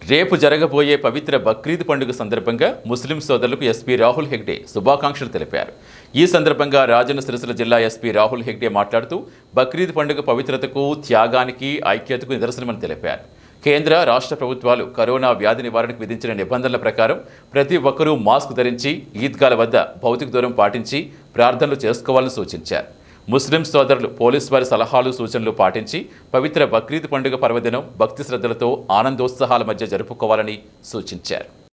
రేపు జరగబోయే పవిత్ర బక్రీద్ పండుగ సందర్భంగా ముస్లిం సోదరులకు ఎస్పీ రాహుల్ హెగ్డే శుభాకాంక్షలు తెలిపారు ఈ సందర్భంగా రాజన్న సిరిసిల్ల జిల్లా ఎస్పీ రాహుల్ హెగ్డే మాట్లాడుతూ బక్రీద్ పండుగ పవిత్రతకు త్యాగానికి ఐక్యతకు నిదర్శనమని తెలిపారు కేంద్ర రాష్ట్ర ప్రభుత్వాలు కరోనా వ్యాధి నివారణకు విధించిన నిబంధనల ప్రకారం ప్రతి ఒక్కరూ మాస్క్ ధరించి ఈద్గాల వద్ద భౌతిక దూరం పాటించి ప్రార్థనలు చేసుకోవాలని సూచించారు ముస్లిం సోదరులు పోలీసు వారి సలహాలు సూచనలు పాటించి పవిత్ర బక్రీద్ పండుగ పర్వదినం భక్తి శ్రద్ధలతో ఆనందోత్సాహాల మధ్య జరుపుకోవాలని సూచించారు